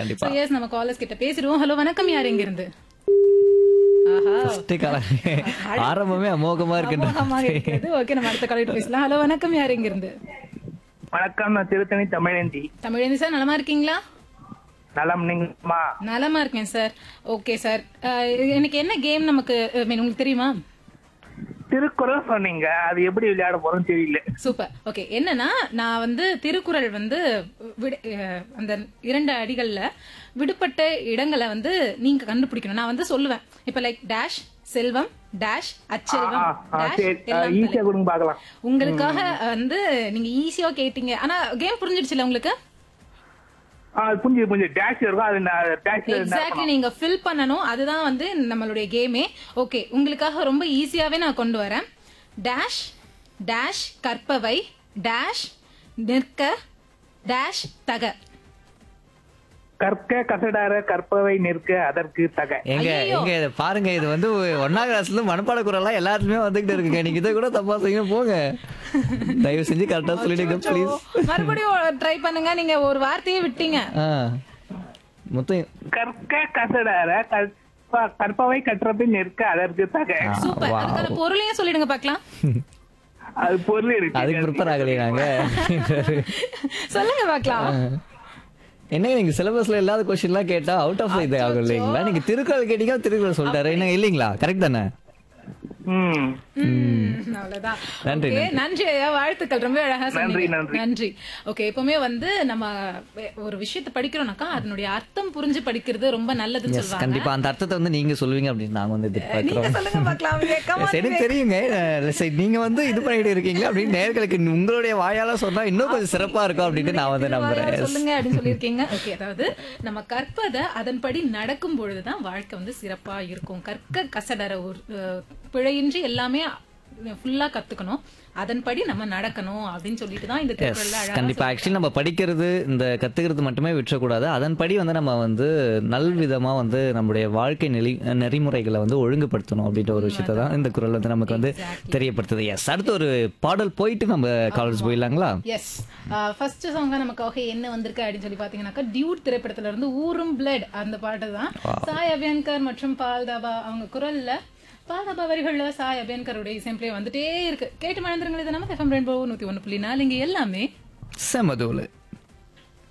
கண்டிப்பா So, yes, நம்ம callers கிட்ட பேசிடுவோம் ஹலோ வணக்கம் யார் எங்க இருந்து ஆஹா ஃபர்ஸ்ட் கால ஆரம்பமே அமோகமா அமோகமாக இருக்கு இருக்கிறது ஓகே நம்ம அடுத்த காலையிட்டு பேசலாம் ஹலோ வணக்கம் யார் எங்க இருந்து வணக்கம் நான் திருத்தணி தமிழந்தி தமிழேந்தி சார் நலமா இருக்கீங்களா நலம் நீங்கம்மா நலமா இருக்கேன் சார் ஓகே சார் எனக்கு என்ன கேம் நமக்கு I mean, உங்களுக்கு தெரியுமா திருக்குறள் சொன்னீங்க அது எப்படி விளையாட போறோம் தெரியல சூப்பர் ஓகே என்னன்னா நான் வந்து திருக்குறள் வந்து விடு- அஹ், அந்த இரண்டு அடிகள்ல விடுபட்ட இடங்களை வந்து நீங்க கண்டுபிடிக்கணும் நான் வந்து சொல்லுவேன் இப்ப லைக் டேஷ் செல்வம் டேஷ் அச்செல்வம் டேஷ் சரி எல்லாம் ஈஸியா தலை. கொடுங்க பாக்கலாம் உங்களுக்காக வந்து நீங்க ஈஸியா கேட்டீங்க ஆனா கேம் புரிஞ்சிடுச்சுல உங்களுக்கு புரிஞ்சு புரிஞ்சு டேஷ் இருக்கும் அது டேஷ்ல எக்ஸாக்ட்லி நீங்க ஃபில் பண்ணணும் அதுதான் வந்து நம்மளுடைய கேமே ஓகே உங்களுக்காக ரொம்ப ஈஸியாவே நான் கொண்டு வரேன் டேஷ் டேஷ் கற்பவை டேஷ் நிற்க டேஷ் தக கற்க கசடார கற்பவை நிற்க அதற்கு தக எங்க எங்க இதை பாருங்க இது வந்து ஒன்னாம் கிளாஸ்ல இருந்து மனப்பாட குரல்லாம் எல்லாத்துலயுமே வந்துகிட்டு இருக்குங்க நீங்க இதை கூட தப்பா செய்யுங்க போங்க தயவு செஞ்சு கரெக்டா சொல்லிடுங்க ப்ளீஸ் மறுபடியும் ட்ரை பண்ணுங்க நீங்க ஒரு வார்த்தையே விட்டீங்க ஆ மொத்தம் கற்க கசடார கற்ப கற்பவை கற்றபை நிற்க அதற்கு தக சூப்பர் அதுக்கான பொருளையும் சொல்லிடுங்க பார்க்கலாம் அது பொருள் இருக்கு அதுக்கு ப்ரிப்பேர் ஆகலையே நாங்க சொல்லுங்க பார்க்கலாம் என்ன நீங்க சிலபஸ்ல இல்லாத கொஸ்டின்லாம் கேட்டா அவுட் ஆஃப் இது ஆகும் இல்லைங்களா நீங்க திருக்குறள் கேட்டீங்க திருக்குறள் சொல்லிட்டாரு என்ன இல்லைங்களா கரெக்ட் தானே ம் ம், அவ்வளவுதான் நன்றி, Okay, நன்றி ஐயா வாழ்த்துக்கள் ரொம்ப அழகா சொன்னீங்க நன்றி. நன்றி ஓகே எப்பவுமே வந்து நம்ம வே- ஒரு விஷயத்தை படிக்கிறோம்னாக்கா அதனுடைய அர்த்தம் புரிஞ்சு படிக்கிறது ரொம்ப நல்லதுன்னு Yes, சொல்லுவாங்க கண்டிப்பா அந்த அர்த்தத்தை வந்து நீங்க சொல்லுவீங்க அப்படின்னு நாங்க வந்து நீங்க எதிர்பார்க்கிறோம் சொல்லுங்க பார்க்கலாம் Come on, சரி Vivek. தெரியுங்க அஹ் சரி, நீங்க வந்து இது பண்ணிட்டு இருக்கீங்களா அப்படின்னு நேர்களுக்கு உங்களுடைய வாயால சொன்னா இன்னும் கொஞ்சம் சிறப்பா இருக்கும் அப்படின்னு நான் வந்து நம்புறேன் திருவாயார் Yes. சொல்லுங்க அப்படின்னு சொல்லியிருக்கீங்க ஓகே அதாவது நம்ம கற்பதை அதன்படி நடக்கும் பொழுதுதான் வாழ்க்கை வந்து சிறப்பா இருக்கும் கற்க கசடற ஒரு அஹ், பிழையின்றி எல்லாமே ஃபுல்லா கத்துக்கணும் அதன்படி நம்ம நடக்கணும் அப்படின்னு சொல்லிட்டு தான் இந்த Yes, திருக்குறள்ல அழகா கண்டிப்பா ஆக்சுவலி நம்ம படிக்கிறது இந்த கத்துக்கிறது மட்டுமே விட்டுறக்கூடாது அதன்படி வந்து நம்ம வந்து நல்விதமா வந்து நம்மளுடைய வாழ்க்கை நெறி நெறிமுறைகளை வந்து ஒழுங்குபடுத்தணும் அப்படின்ற ஒரு விஷயத்தை தான் இந்த குரல் வந்து நமக்கு வந்து தெரியப்படுத்துது எஸ் அடுத்து ஒரு பாடல் போயிட்டு நம்ம காலேஜ் போயிடலாங்களா எஸ் ஃபர்ஸ்ட் சாங்கா நமக்காக என்ன வந்திருக்கு அப்படின்னு சொல்லி பாத்தீங்கன்னாக்கா டியூட் திரைப்படத்துல இருந்து ஊரும் பிளட் அந்த பாட்டு தான் சாய் அபியன்கர் மற்றும் பால்தாபா அவங்க குரல்ல பால்தாபா வரிகள்ல சாய் அபியன்கருடைய இசைப்பிளே வந்துட்டே இருக்கு கேட்டு மழந்துருங்கள் இது நம்ம எஃப்எம் ரெயின்போ நூத்தி ஒண்ணு புள்ளி நாலு இங்க எல்லாமே செமதூலு